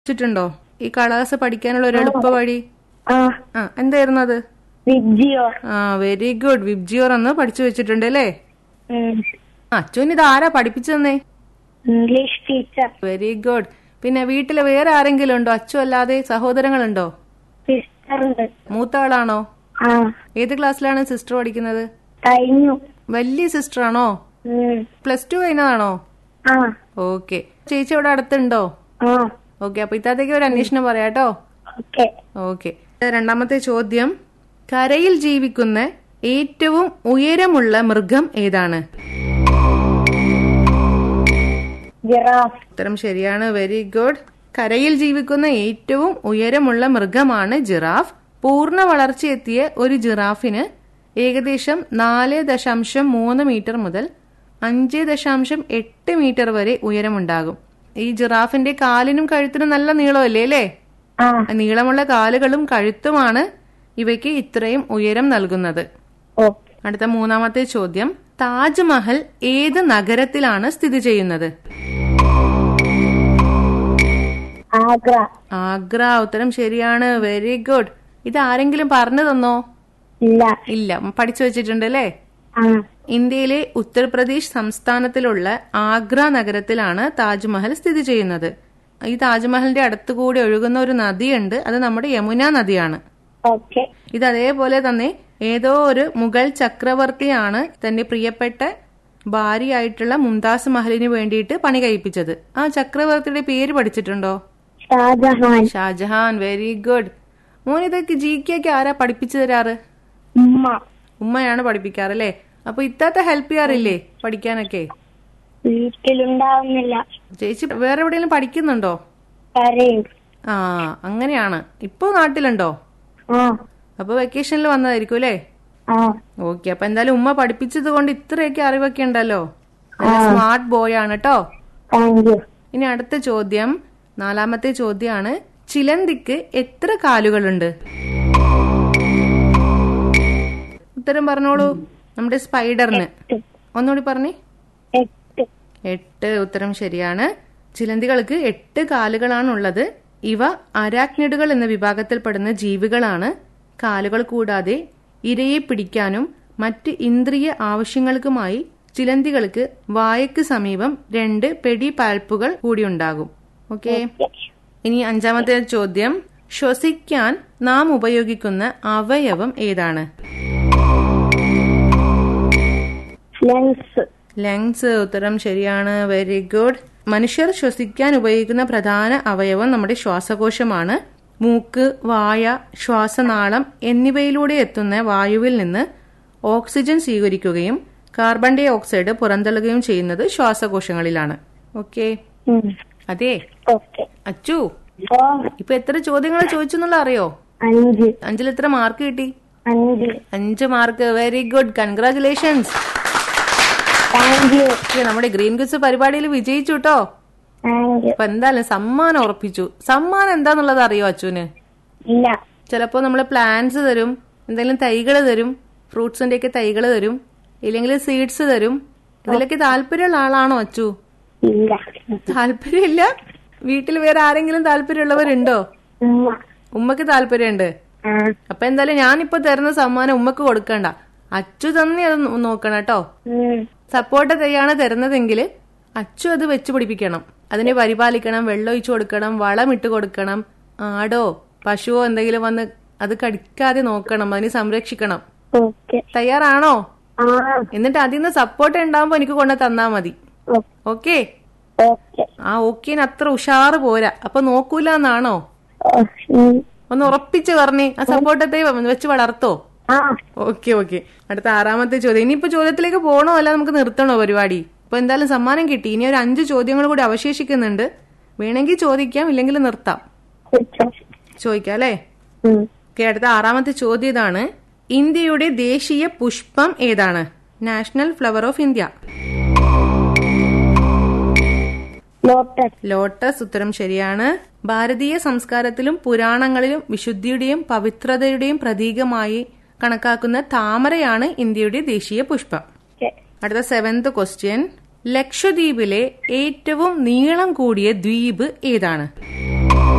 ച്ചിട്ടുണ്ടോ ഈ കളേഴ്സ് പഠിക്കാനുള്ള ഒരു എളുപ്പ വഴി ആ ആ എന്തായിരുന്നു അത് വിജിയോ ആ വെരി ഗുഡ് വിബ്ജിയോർ എന്ന് പഠിച്ചു വെച്ചിട്ടുണ്ട് അല്ലേ ഉം. അച്ഛൻ ഇത് ആരാ പഠിപ്പിച്ചു തന്നേ ഇംഗ്ലീഷ് ടീച്ചർ വെരി ഗുഡ് പിന്നെ വീട്ടില് വേറെ ആരെങ്കിലും ഉണ്ടോ അച്ചു അല്ലാതെ സഹോദരങ്ങളുണ്ടോ സിസ്റ്റർ ഉണ്ട് മൂത്ത ആളാണോ ആ ഏത് ക്ലാസ്സിലാണ് സിസ്റ്റർ പഠിക്കുന്നത് കഴിഞ്ഞു വലിയ സിസ്റ്റർ ആണോ ഉം. പ്ലസ് ടു കഴിഞ്ഞതാണോ ആ ഓക്കെ ചേച്ചി ഇവിടെ അടുത്തുണ്ടോ ആ ഓക്കെ അപ്പൊ ഇത്താത്തേക്ക് ഒരു അന്വേഷണം പറയാട്ടോ ഓക്കെ ഓക്കെ രണ്ടാമത്തെ ചോദ്യം കരയിൽ ജീവിക്കുന്ന ഏറ്റവും ഉയരമുള്ള മൃഗം ഏതാണ് ജിറാഫ് ഉത്തരം ശരിയാണ് വെരി ഗുഡ് കരയിൽ ജീവിക്കുന്ന ഏറ്റവും ഉയരമുള്ള മൃഗമാണ് ജിറാഫ് പൂർണ്ണ വളർച്ചയെത്തിയ ഒരു ജിറാഫിന് ഏകദേശം നാല് ദശാംശം മൂന്ന് മീറ്റർ മുതൽ അഞ്ച് ദശാംശം എട്ട് മീറ്റർ വരെ ഉയരമുണ്ടാകും ഈ ജിറാഫിന്റെ കാലിനും കഴുത്തിനും നല്ല നീളമല്ലേ അല്ലേ ആ നീളമുള്ള കാലുകളും കഴുത്തുമാണ് ഇവയ്ക്ക് ഇത്രയും ഉയരം നൽകുന്നത് ഓക്കെ അടുത്ത മൂന്നാമത്തെ ചോദ്യം താജ്മഹൽ ഏത് നഗരത്തിലാണ് സ്ഥിതി ചെയ്യുന്നത് ആഗ്ര ആഗ്ര ഉത്തരം ശരിയാണ് വെരി ഗുഡ് ഇത് ആരെങ്കിലും പറഞ്ഞു തന്നോ ഇല്ല ഇല്ല പഠിച്ചു വെച്ചിട്ടുണ്ട് അല്ലേ ആ ഇന്ത്യയിലെ ഉത്തർപ്രദേശ് സംസ്ഥാനത്തിലുള്ള ആഗ്ര നഗരത്തിലാണ് താജ്മഹൽ സ്ഥിതി ചെയ്യുന്നത് ഈ താജ്മഹലിന്റെ അടുത്തുകൂടി ഒഴുകുന്ന ഒരു നദിയുണ്ട് അത് നമ്മുടെ യമുന നദിയാണ് ഓക്കെ ഇത് അതേപോലെ തന്നെ ഏതോ ഒരു മുഗൾ ചക്രവർത്തിയാണ് തന്റെ പ്രിയപ്പെട്ട ഭാര്യയായിട്ടുള്ള മുംതാസ് മഹലിന് വേണ്ടിയിട്ട് പണി കഴിപ്പിച്ചത് ആ ചക്രവർത്തിയുടെ പേര് പഠിച്ചിട്ടുണ്ടോ ഷാജഹാൻ ഷാജഹാൻ വെരി ഗുഡ് മോൻ ഇതൊക്കെ ജി കെ ഒക്കെ ആരാ പഠിപ്പിച്ചു തരാറ് ഉമ്മ ഉമ്മയാണ് പഠിപ്പിക്കാറല്ലേ അപ്പൊ ഇത്താത്ത ഹെൽപ്പ് ചെയ്യാറില്ലേ പഠിക്കാനൊക്കെ വീട്ടിലുണ്ടാവുന്നില്ല ചേച്ചി വേറെ എവിടെയെങ്കിലും പഠിക്കുന്നുണ്ടോ കരയും ആ അങ്ങനെയാണ് ഇപ്പൊ നാട്ടിലുണ്ടോ ആ അപ്പൊ വെക്കേഷനിൽ വന്നതായിരിക്കും അല്ലേ ആ ഓക്കെ അപ്പൊ എന്തായാലും ഉമ്മ പഠിപ്പിച്ചത് കൊണ്ട് ഇത്രയൊക്കെ അറിവൊക്കെ ഉണ്ടല്ലോ നല്ല സ്മാർട്ട് ബോയ് ആണ് കേട്ടോ താങ്ക് യു ഇനി അടുത്ത ചോദ്യം നാലാമത്തെ ചോദ്യമാണ് ചിലന്തിക്ക് എത്ര കാലുകളുണ്ട് ഉത്തരം പറഞ്ഞോളൂ നമ്മുടെ സ്പൈഡറിന് ഒന്നുകൂടി പറഞ്ഞേ എട്ട് എട്ട് ഉത്തരം ശരിയാണ് ചിലന്തികൾക്ക് എട്ട് കാലുകളാണുള്ളത് ഇവ അരാക്നിഡുകൾ എന്ന വിഭാഗത്തിൽപ്പെടുന്ന ജീവികളാണ് കാലുകൾ കൂടാതെ ഇരയെ പിടിക്കാനും മറ്റ് ഇന്ദ്രിയ ആവശ്യങ്ങൾക്കുമായി ചിലന്തികൾക്ക് വായക്ക് സമീപം രണ്ട് പെടി പാൽപ്പുകൾ കൂടിയുണ്ടാകും ഓക്കെ ഇനി അഞ്ചാമത്തെ ചോദ്യം ശ്വസിക്കാൻ നാം ഉപയോഗിക്കുന്ന അവയവം ഏതാണ് ലങ്സ് ലങ്സ് ഉത്തരം ശരിയാണ് വെരി ഗുഡ് മനുഷ്യർ ശ്വസിക്കാൻ ഉപയോഗിക്കുന്ന പ്രധാന അവയവം നമ്മുടെ ശ്വാസകോശമാണ് മൂക്ക് വായ ശ്വാസനാളം എന്നിവയിലൂടെ എത്തുന്ന വായുവിൽ നിന്ന് ഓക്സിജൻ സ്വീകരിക്കുകയും കാർബൺ ഡൈ ഓക്സൈഡ് പുറന്തള്ളുകയും ചെയ്യുന്നത് ശ്വാസകോശങ്ങളിലാണ് ഓക്കെ അതെ ഓക്കെ അച്ചു ഓ ഇപ്പൊ എത്ര ചോദ്യങ്ങൾ ചോദിച്ചു എന്നുള്ള അറിയോ അഞ്ച് അഞ്ചിൽ എത്ര മാർക്ക് കിട്ടി അഞ്ച് അഞ്ച് mark very good congratulations thank you നമ്മുടെ ഗ്രീൻ ക്വിസ് പരിപാടിയിൽ വിജയിച്ചു കേട്ടോ താങ്ക് യു അപ്പൊ എന്തായാലും സമ്മാനം ഉറപ്പിച്ചു സമ്മാനം എന്താന്നുള്ളത് അറിയോ അച്ചുവിന് ഇല്ല ചിലപ്പോ നമ്മള് പ്ലാന്റ്സ് തരും എന്തെങ്കിലും തൈകൾ തരും ഫ്രൂട്ട്സിന്റെ ഒക്കെ തൈകൾ തരും ഇല്ലെങ്കിൽ സീഡ്സ് തരും ഇതിലൊക്കെ താല്പര്യമുള്ള ആളാണോ അച്ചു ഇല്ല താല്പര്യമില്ല വീട്ടിൽ വേറെ ആരെങ്കിലും താല്പര്യമുള്ളവരുണ്ടോ ഉമ്മ ഉമ്മക്ക് താല്പര്യമുണ്ട് ആ അപ്പൊ എന്തായാലും ഞാനിപ്പോ തരുന്ന സമ്മാനം ഉമ്മക്ക് കൊടുക്കണ്ട അച്ചു തന്നെ അത് നോ- നോക്കണം കേട്ടോ ഉം. സപ്പോർട്ട് തയ്യാണ് തരുന്നതെങ്കിൽ അച്ചു അത് വെച്ച് പിടിപ്പിക്കണം അതിനെ പരിപാലിക്കണം വെള്ളം ഒഴിച്ചു കൊടുക്കണം വളം ഇട്ട് കൊടുക്കണം ആടോ പശുവോ എന്തെങ്കിലും വന്ന് അത് കടിക്കാതെ നോക്കണം അതിനെ സംരക്ഷിക്കണം ഓക്കെ തയ്യാറാണോ ആ എന്നിട്ട് അതിൽ നിന്ന് സപ്പോർട്ട് ഉണ്ടാവുമ്പോ എനിക്ക് കൊണ്ട് തന്നാ മതി ഓ- ഓക്കെ ഓക്കെ ആ ഓക്കേന് അത്ര ഉഷാറ് പോരാ അപ്പൊ നോക്കൂല എന്നാണോ ഓ, ഉം. ഒന്ന് ഉറപ്പിച്ച് പറഞ്ഞേ ആ സപ്പോർട്ടത്തെ വെച്ച് വളർത്തോ ആ ഓക്കെ ഓക്കെ അടുത്ത ആറാമത്തെ ചോദ്യം ഇനിയിപ്പോ ചോദ്യത്തിലേക്ക് പോകണോ അല്ല നമുക്ക് നിർത്തണോ പരിപാടി ഇപ്പൊ എന്തായാലും സമ്മാനം കിട്ടി ഇനി ഒരു അഞ്ച് ചോദ്യങ്ങൾ കൂടി അവശേഷിക്കുന്നുണ്ട് വേണമെങ്കിൽ ചോദിക്കാം ഇല്ലെങ്കിൽ നിർത്താം വെച്ചോ. ചോദിക്കാം അല്ലേ ഉം. ഓക്കെ അടുത്ത ആറാമത്തെ ചോദ്യം ഇതാണ് ഇന്ത്യയുടെ ദേശീയ പുഷ്പം ഏതാണ് national flower of India lotus lotus ഉത്തരം ശരിയാണ് ഭാരതീയ സംസ്കാരത്തിലും പുരാണങ്ങളിലും വിശുദ്ധിയുടെയും പവിത്രതയുടെയും പ്രതീകമായി കണക്കാക്കുന്ന താമരയാണ് ഇന്ത്യയുടെ ദേശീയ പുഷ്പം ഓക്കെ അടുത്ത സെവന്ത് ക്വസ്റ്റ്യൻ ലക്ഷദ്വീപിലെ ഏറ്റവും നീളം കൂടിയ ദ്വീപ് ഏതാണ്